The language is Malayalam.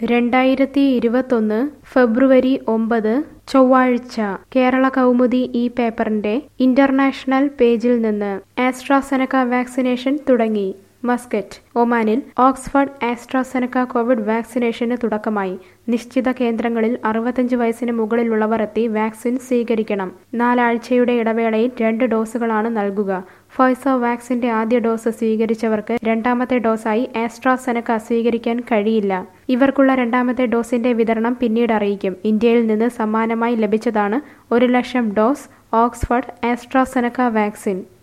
രണ്ടായിരത്തി ഇരുപത്തൊന്ന് ഫെബ്രുവരി ഒമ്പത് ചൊവ്വാഴ്ച കേരള കൗമുദി ഈ പേപ്പറിന്റെ ഇന്റർനാഷണൽ പേജിൽ നിന്ന് ആസ്ട്രാസെനക്ക വാക്സിനേഷൻ തുടങ്ങി മസ്കറ്റ് ഒമാനിൽ ഓക്സ്ഫർഡ് ആസ്ട്രാസെനക്ക കോവിഡ് വാക്സിനേഷന് തുടക്കമായി നിശ്ചിത കേന്ദ്രങ്ങളിൽ അറുപത്തഞ്ച് വയസ്സിന് മുകളിലുള്ളവർ എത്തി വാക്സിൻ സ്വീകരിക്കണം നാലാഴ്ചയുടെ ഇടവേളയിൽ രണ്ട് ഡോസുകളാണ് നൽകുക ഫൈസർ വാക്സിന്റെ ആദ്യ ഡോസ് സ്വീകരിച്ചവർക്ക് രണ്ടാമത്തെ ഡോസായി ആസ്ട്രാസെനക്ക സ്വീകരിക്കാൻ കഴിയില്ല ഇവർക്കുള്ള രണ്ടാമത്തെ ഡോസിന്റെ വിതരണം പിന്നീട് അറിയിക്കും ഇന്ത്യയിൽ നിന്ന് സമ്മാനമായി ലഭിച്ചതാണ് ഒരു lakh dose Oxford AstraZeneca vaccine